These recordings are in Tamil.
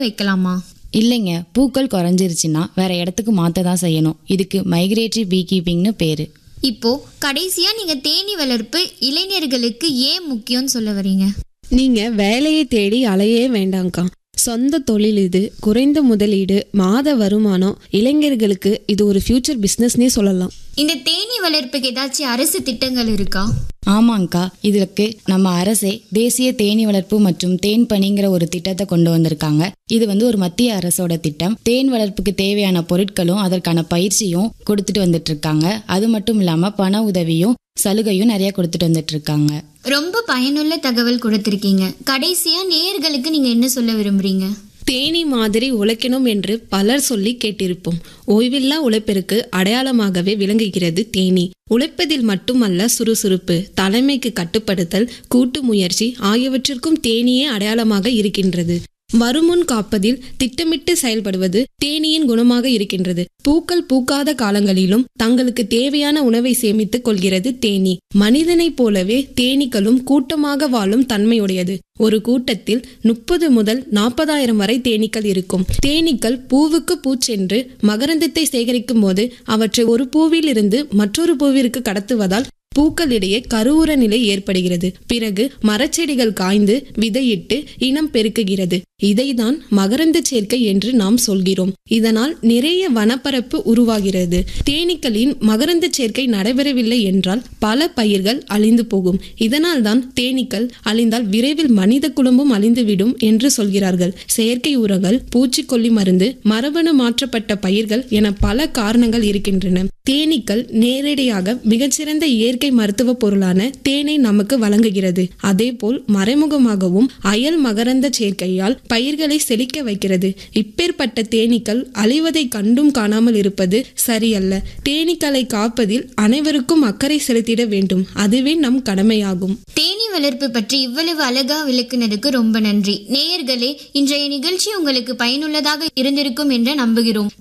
வைக்கலாமா இல்லைங்க பூக்கள் குறைஞ்சிருச்சுன்னா வேற இடத்துக்கு மாற்ற தான் செய்யணும் இதுக்கு மைக்ரேட்டரி பீ கீப்பிங்னு பேரு இப்போ கடைசியா நீங்க தேனி வளர்ப்பு இளைஞர்களுக்கு ஏன் முக்கியம்னு சொல்ல வரீங்க நீங்க வேலையை தேடி அலையே வேண்டாங்க்கா சொந்த தொழில் இது குறைந்த முதலீடு மாத வருமானம் இளைஞர்களுக்கு இது ஒரு ஃபியூச்சர் பிஸ்னஸ்னே சொல்லலாம் இந்த தேனி வளர்ப்புக்கு ஏதாச்சும் அரசு திட்டங்கள் இருக்கா ஆமாங்க்கா இதுக்கு நம்ம அரசே தேசிய தேனீ வளர்ப்பு மற்றும் தேன் பணிங்கிற ஒரு திட்டத்தை கொண்டு வந்திருக்காங்க இது வந்து ஒரு மத்திய அரசோட திட்டம் தேன் வளர்ப்புக்கு தேவையான பொருட்களும் அதற்கான பயிற்சியும் கொடுத்துட்டு வந்துட்டு இருக்காங்க அது மட்டும் இல்லாம பண உதவியும் சலுகையும் நிறைய கொடுத்துட்டு வந்துட்டு இருக்காங்க ரொம்ப பயனுள்ள தகவல் கொடுத்திருக்கீங்க கடைசியா நேயர்களுக்கு நீங்க என்ன சொல்ல விரும்புறீங்க தேனி மாதிரி உழைக்கணும் என்று பலர் சொல்லி கேட்டிருப்போம் ஓய்வில்லா உழைப்பிற்கு அடையாளமாகவே விளங்குகிறது தேனி உழைப்பதில் மட்டுமல்ல சுறுசுறுப்பு தலைமைக்கு கட்டுப்படுத்தல் கூட்டு முயற்சி ஆகியவற்றிற்கும் தேனியே அடையாளமாக இருக்கின்றது வருமுன் காப்பதில் திட்டமிட்டு செயல்படுவது தேனியின் குணமாக இருக்கின்றது பூக்கள் பூக்காத காலங்களிலும் தங்களுக்கு தேவையான உணவை சேமித்துக் கொள்கிறது தேனி மனிதனைப் போலவே தேனீக்களும் கூட்டமாக வாழும் தன்மையுடையது ஒரு கூட்டத்தில் முப்பது முதல் நாற்பதாயிரம் வரை தேனீக்கள் இருக்கும் தேனீக்கள் பூவுக்கு பூச்சென்று மகரந்தத்தை சேகரிக்கும் போது அவற்றை ஒரு பூவில் இருந்து மற்றொரு பூவிற்கு கடத்துவதால் பூக்களிடையே கருவுற நிலை ஏற்படுகிறது பிறகு மரச்செடிகள் காய்ந்து விதையிட்டு இனம் பெருக்குகிறது இதைதான் மகரந்த சேர்க்கை என்று நாம் சொல்கிறோம் இதனால் நிறைய வனப்பரப்பு உருவாகிறது தேனீக்களின் மகரந்த சேர்க்கை நடைபெறவில்லை என்றால் பல பயிர்கள் அழிந்து போகும் இதனால் தான் தேனீக்கள் அழிந்தால் விரைவில் மனித குடும்பம் அழிந்துவிடும் என்று சொல்கிறார்கள் செயற்கை உரங்கள் பூச்சிக்கொல்லி மருந்து மரபணு மாற்றப்பட்ட பயிர்கள் என பல காரணங்கள் இருக்கின்றன தேனீக்கள் நேரடியாக மிகச்சிறந்த இயற்கை மருத்துவ பொருளான தேனை நமக்கு வழங்குகிறது அதேபோல் மறைமுகமாகவும் அயல் மகரந்த சேர்க்கையால் பயிர்களை செழிக்க வைக்கிறது இப்பேற்பட்ட தேனீக்கள் அழிவதை கண்டும் காணாமல் இருப்பது சரியல்ல தேனீக்களை காப்பதில் அனைவருக்கும் அக்கறை செலுத்திட வேண்டும் அதுவே நம் கடமையாகும் தேனி வளர்ப்பு பற்றி இவ்வளவு அழகா விளக்குனதுக்கு ரொம்ப நன்றி நேயர்களே இன்றைய நிகழ்ச்சி உங்களுக்கு பயனுள்ளதாக இருந்திருக்கும் என்று நம்புகிறோம்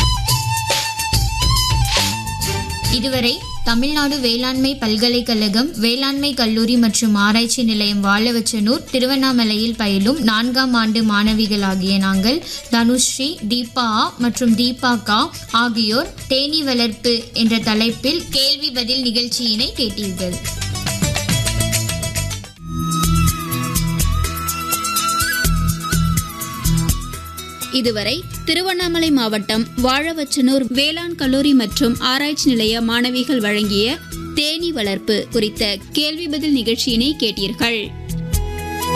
இதுவரை தமிழ்நாடு வேளாண்மை பல்கலைக்கழகம் வேளாண்மை கல்லூரி மற்றும் ஆராய்ச்சி நிலையம் வாழவச்சனூர் திருவண்ணாமலையில் பயிலும் நான்காம் ஆண்டு மாணவிகளாகிய நாங்கள் தனுஸ்ரீ தீபா ஆ மற்றும் தீபா கா ஆகியோர் தேனி வளர்ப்பு என்ற தலைப்பில் கேள்வி பதில் நிகழ்ச்சியினை கேட்டீர்கள் இதுவரை திருவண்ணாமலை மாவட்டம் வாழவச்சனூர் வேளாண் கல்லூரி மற்றும் ஆராய்ச்சி நிலைய மாணவிகள் வழங்கிய தேனீ வளர்ப்பு குறித்த கேள்வி பதில் நிகழ்ச்சியினை கேட்டீர்கள்